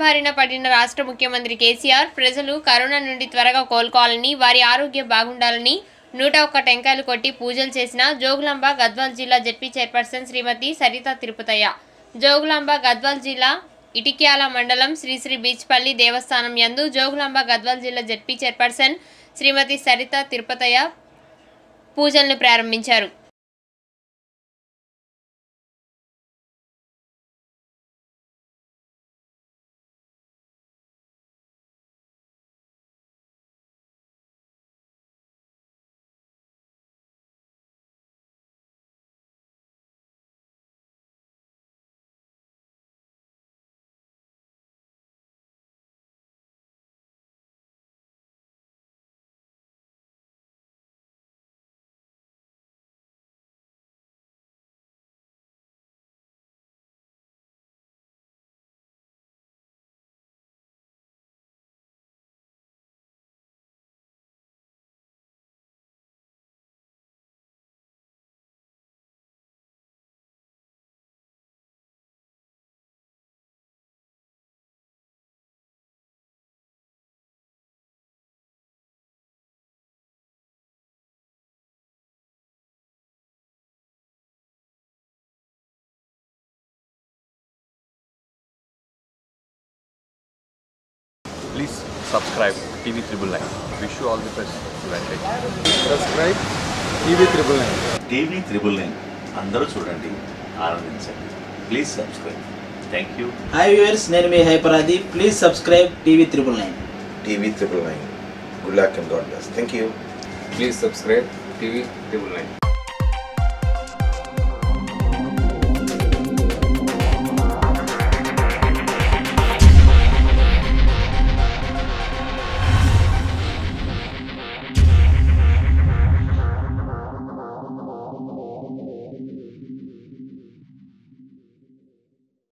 బారిన పడిన రాష్ట్ర ముఖ్యమంత్రి కేసీఆర్ ప్రజలు కరోనా నుండి త్వరగా కోలుకోవాలని వారి ఆరోగ్యం బాగుండాలని నూట ఒక్క టెంకాయలు కొట్టి పూజలు చేసిన జోగులాంబ గద్వాల్ జిల్లా జెడ్పీ చైర్పర్సన్ శ్రీమతి సరిత తిరుపతయ్య జోగులాంబ గద్వాల్ జిల్లా ఇటిక్యాల మండలం శ్రీశ్రీ బీచ్పల్లి దేవస్థానం యందు జోగులాంబ గద్వాల్ జిల్లా జెడ్పీ చైర్పర్సన్ శ్రీమతి సరిత తిరుపతయ్య పూజలను ప్రారంభించారు Please subscribe TV Triple Nine. Wish you all the best. Advantage. Subscribe TV triple nine TV triple nine అందరూ చూడండి ఆనందించండి please subscribe thank you hi viewers నేను మీ హైపరాది please subscribe TV triple nine TV triple nine. Good luck and God bless. Thank you. Please subscribe TV triple nine